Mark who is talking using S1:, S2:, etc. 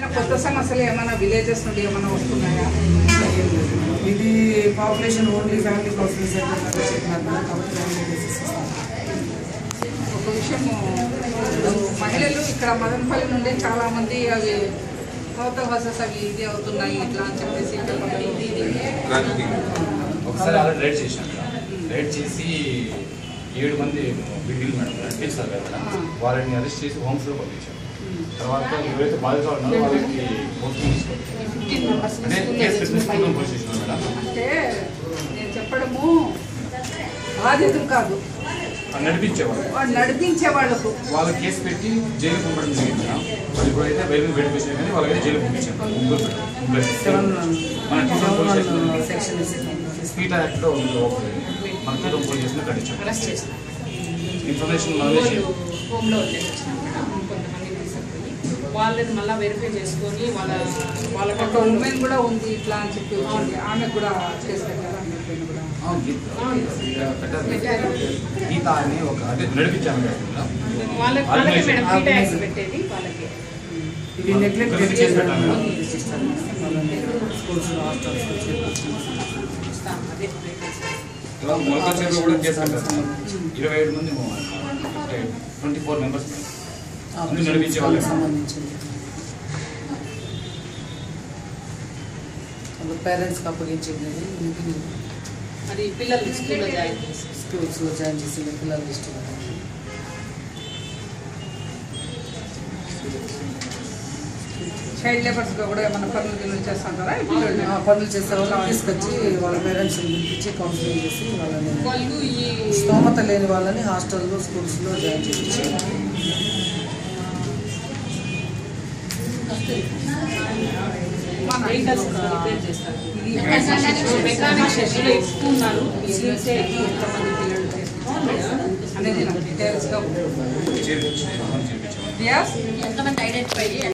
S1: కొత్త సమస్యలు ఏమైనా విలేజెస్ నుండి ఏమైనా వస్తున్నాయా
S2: ఇది population only family counselling centre చెప్పినారు కదా, కాబట్టి ఫ్యామిలీ బేసిస్ ఇస్తాం.
S1: ఒక విషయము ఇప్పుడు మహిళలు ఇక్కడ మదనపల్లి నుండి చాలా మంది అవి కొత్త బస్సెస్ అవి ఇది అవుతున్నాయి ఇట్లా అని చెప్పేసి చెప్పడం ఇది ఇది
S3: ఒకసారి అలా రైడ్ చేశాం రైడ్ చేసి ఏడు మంది బిడ్డలు మేడం నడిపిస్తారు కదా మేడం వాళ్ళని అరెస్ట్ చేసి హోమ్స్ లో పంపించాం తర్వాత ఎవరైతే బాధితులు ఉన్నారో వాళ్ళకి పోస్టింగ్ ఇస్తాం
S1: ఫిఫ్టీన్ మెంబర్స్
S3: అంటే కేసు పెట్టిన స్కూల్ పోలీస్ స్టేషన్ మేడం
S1: అంటే నేను చెప్పడము బాధితులు కాదు
S3: వాళ్ళు నడిపించేవాళ్ళు
S1: వాళ్ళు నడిపించే వాళ్ళకు
S3: వాళ్ళ కేసు పెట్టి జైలు పంపడం జరిగింది మేడం వాళ్ళు ఇప్పుడైతే బయలు వెడిపించారు కానీ వాళ్ళకైతే జైలు పంపించాం ముగ్గురు ముగ్గురు.
S2: సెవెన్
S3: మన teacher police
S2: seven
S3: station
S2: section ఇస్తాం.
S3: స్పీడ్ యాక్ట్ లో ఉంది లోపల మనకి రెండు పోలీస్ స్టేషన్ కట్టించాం
S4: అరెస్ట్ చేసిన
S3: ఇన్ఫర్మేషన్ మనమే చేయాలి
S4: హోమ్లో వదిలేసి వచ్చినాం మేడం కొంతమంది తీసుకుపోయి వాళ్ళని మళ్ళీ వెరిఫై చేసుకొని వాళ్ళ వాళ్ళ
S1: ఒక ఉమెన్ కూడా ఉంది ఇట్లా అని చెప్పి వచ్చింది ఆమె కూడా కేసు పెట్టారా ఆమె పైన కూడా
S3: అవును, గీత. పెట్టారు. గీత అని ఒక అంటే నడిపించాను కదా
S4: వాళ్ళకి వాళ్ళకి మేడం ఫ్రీ ట్యాక్స్ పెట్టేది వాళ్ళకి
S2: ఇది నెగ్లెక్ట్
S3: ఒకరికి చేసి పెట్టాలి మేడం.
S2: వాళ్ళని స్కూల్స్ హాస్టల్స్ చేర్పించి
S4: ఇస్తాం అదే details.
S3: ఇవాళ మొలకల చెరువులో కూడా కేసు పెట్టారు ఇరవై ఏడు మంది ట్వంటీ ఫోర్ మెంబర్స్ ముందు నడిపించే వాళ్ళే.
S2: సంబంధించింది పేరెంట్స్కి అప్పగించింది అది ఇంటికి
S4: అది పిల్లలు స్కూల్లో జాయిన్ చేసి
S2: స్కూల్స్లో జాయిన్ చేసి పిల్లల లిస్ట్
S1: చైల్డ్ లేబర్స్ గా కూడా ఏమైనా పనులు గినులు చేస్తుంటారా ఈ పిల్లలు
S2: ఆ పనులు చేసే వాళ్ళని తీసుకొచ్చి వాళ్ళ పేరెంట్స్ని పిలిపించి కౌన్సిలింగ్ చేసి వాళ్ళని
S4: వాళ్ళు ఈ
S2: స్తోమత లేని వాళ్ళని హాస్టల్లో స్కూల్స్లో జాయిన్ చేయించి
S1: మన
S4: వెహికల్స్ రిపేర్ చేస్తారు
S1: ఇది
S4: మెకానిక్ షెడ్యూల్ ఎక్కువ ఉన్నారు ముస్లిమ్సే ఎక్కువ
S1: ఎంతమంది పిల్లలు అనేది నాకు డీటెయిల్స్గా
S3: చేర్పించి చేర్పించాము
S1: yes
S5: ఎంతమంది ఐడెంటిఫై